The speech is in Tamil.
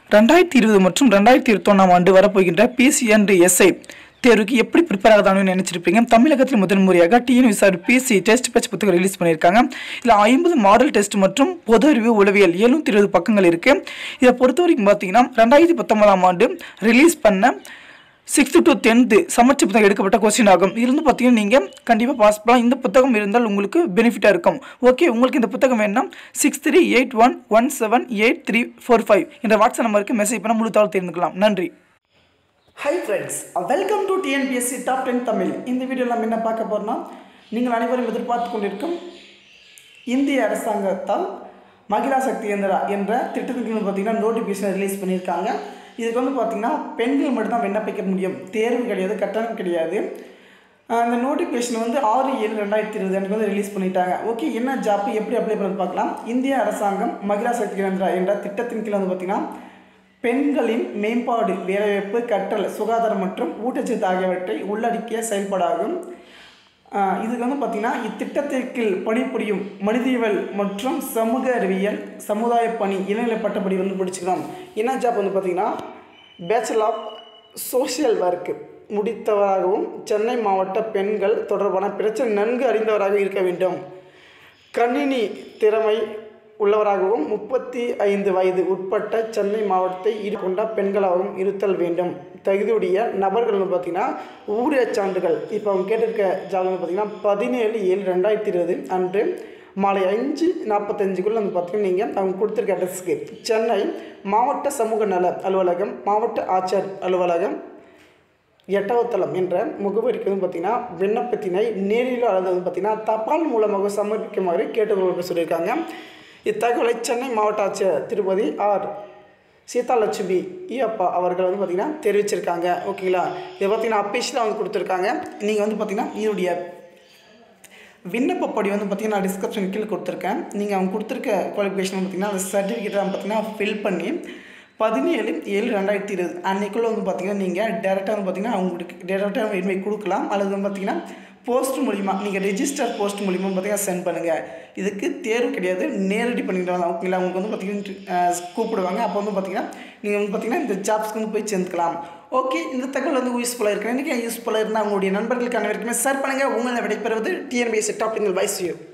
ரெண்டாயிரத்தி இருபது மற்றும் ரெண்டாயிரத்தி இருபத்தொன்னாம் ஆண்டு வரப்போகின்ற பிசி அண்ட் எஸ்ஐ தேர்வுக்கு எப்படி ப்ரிப்பேர் ஆகதானு நினைச்சிருப்பீங்க தமிழகத்தில் முதல் முறையாக டிஎன்விசார் பிசி டெஸ்ட் பேட்ச் புத்தகம் ரிலீஸ் பண்ணியிருக்காங்க இதில் ஐம்பது மாடல் டெஸ்ட் மற்றும் பொது அறிவு உளவியல் எழுநூத்தி இருபது பக்கங்கள் இருக்கு இதை பொறுத்த வரைக்கும் பார்த்தீங்கன்னா ரெண்டாயிரத்தி பத்தொன்பதாம் ஆண்டு ரிலீஸ் பண்ண சிக்ஸ்த்து டு டென்த்து சமச்ச புத்தகம் எடுக்கப்பட்ட கொஸ்டின் ஆகும் இருந்து பார்த்தீங்கன்னா நீங்கள் கண்டிப்பாக பாஸ் பண்ணலாம் இந்த புத்தகம் இருந்தால் உங்களுக்கு பெனிஃபிட்டாக இருக்கும் ஓகே உங்களுக்கு இந்த புத்தகம் வேணும்னா six three eight one one seven eight three four five என்ற வாட்ஸ்அப் நம்பருக்கு மெசேஜ் பண்ண முழு தகவல் தெரிந்துக்கலாம் நன்றி hi friends welcome to TNPSC top ten Tamil இந்த வீடியோவில் நம்ம என்ன பார்க்க போகிறோம்னா நீங்கள் அனைவரும் எதிர்பார்த்து கொண்டிருக்கும் இந்திய அரசாங்கத்தால் மகிழா சக்தி இயந்திரா என்ற திட்டத்துக்கு வந்து பார்த்திங்கன்னா நோட்டிஃபிகேஷன் ரிலீஸ் பண்ணியிருக்காங்க இதுக்கு வந்து பார்த்திங்கன்னா பெண்கள் மட்டும்தான் விண்ணப்பிக்க முடியும் தேர்வு கிடையாது கட்டணம் கிடையாது ஆஹ் இந்த நோட்டிஃபிகேஷன் வந்து ஆறு ஏழு ரெண்டாயிரத்தி இருபது அன்றைக்கு வந்து ரிலீஸ் பண்ணிட்டாங்க ஓகே என்ன ஜாப் எப்படி அப்ளை பண்ணி பார்க்கலாம் இந்திய அரசாங்கம் மகிழா சக்தி கேந்திரா என்ற திட்டத்தின் கீழ் வந்து பார்த்திங்கன்னா பெண்களின் மேம்பாடு வேலைவாய்ப்பு கற்றல் சுகாதாரம் மற்றும் ஊட்டச்சத்து ஆகியவற்றை உள்ளடக்கிய செயல்பாடாகும் ஆஹ் இதுக்கு வந்து பார்த்திங்கன்னா இத்திட்டத்திற்கு பணிபுரியும் மனிதவியல் மற்றும் சமூக அறிவியல் சமுதாய பணி இளநிலை பட்டப்படி வந்து படிச்சுக்கலாம் என்ன ஜாப் வந்து பார்த்திங்கன்னா பேச்சுலர் ஆஃப் சோஷியல் ஒர்க் முடித்தவராகவும் சென்னை மாவட்ட பெண்கள் தொடர்பான பிரச்சனை நன்கு அறிந்தவராக இருக்க வேண்டும் கணினி திறமை உள்ளவராகவும் முப்பத்தி ஐந்து வயது உட்பட்ட சென்னை மாவட்டத்தை இரு கொண்ட பெண்களாகவும் இருத்தல் வேண்டும் தகுதியுடைய நபர்கள் வந்து பார்த்திங்கன்னா ஊழியர் சான்றுகள் இப்போ அவங்க கேட்டிருக்க ஜாப் வந்து பார்த்திங்கன்னா பதினேழு ஏழு ரெண்டாயிரத்தி இருபது அன்று மாலை அஞ்சு நாற்பத்தஞ்சுக்குள்ளே வந்து பார்த்திங்கன்னா நீங்கள் அவங்க கொடுத்துருக்க அட்ரஸுக்கு சென்னை மாவட்ட சமூக நல அலுவலகம் மாவட்ட ஆட்சியர் அலுவலகம் எட்டாவத்தளம் என்ற முகவரிக்கு வந்து பார்த்திங்கன்னா விண்ணப்பத்தினை நேரில் அல்லது வந்து பார்த்திங்கன்னா தபால் மூலமாக சமர்ப்பிக்குமாறு கேட்டுக்கொள்ள சொல்லியிருக்காங்க இத்தகவலை சென்னை மாவட்ட ஆட்சியர் திருப்பதி ஆர் சீதாலட்சுமி ஈயப்பா அவர்கள் வந்து பார்த்திங்கன்னா தெரிவிச்சிருக்காங்க ஓகேங்களா இதை பார்த்திங்கன்னா அஃபீஷியலாக வந்து கொடுத்துருக்காங்க நீங்கள் வந்து பார்த்திங்கன்னா இதனுடைய விண்ணப்பப்படி வந்து பார்த்திங்கன்னா நான் டிஸ்கிரிப்ஷன் கீழே கொடுத்துருக்கேன் நீங்கள் அவங்க கொடுத்துருக்க குவாலிஃபிகேஷன் பார்த்திங்கன்னா அந்த சர்டிஃபிகேட்டை பார்த்திங்கன்னா ஃபில் பண்ணி பதினேழு ஏழு ரெண்டாயிரத்தி இருபது அன்றைக்குள்ளே வந்து பார்த்திங்கன்னா நீங்கள் டேரெக்டாக வந்து பார்த்திங்கன்னா அவங்களுக்கு டேரெக்டாக இனிமே கொடுக்கலாம் அல்லது வந்து பார்த்திங்கன்னா போஸ்ட் மூலிமா நீங்கள் ரெஜிஸ்டர் போஸ்ட் மூலிமா பார்த்தீங்கன்னா சென்ட் பண்ணுங்கள் இதுக்கு தேர்வு கிடையாது நேரடி பண்ணிக்கலாம் ஓகேங்களா உங்களுக்கு வந்து பார்த்திங்கன்னா கூப்பிடுவாங்க அப்போ வந்து பார்த்திங்கன்னா நீங்கள் வந்து பார்த்திங்கன்னா இந்த ஜாப்ஸ்க்கு வந்து போய் சேர்ந்துக்கலாம் ஓகே இந்த தகவல் வந்து யூஸ்ஃபுல்லாக இருக்கு இன்றைக்கி யூஸ்ஃபுல்லாக இருந்தால் உங்களுடைய நண்பர்களுக்கு அனைவருக்குமே ஷேர் பண்ணுங்கள் உங்களை விடைபெறுவது டிஎன்பிஎஸ்சி டாப் இந்த வைஸ் யூ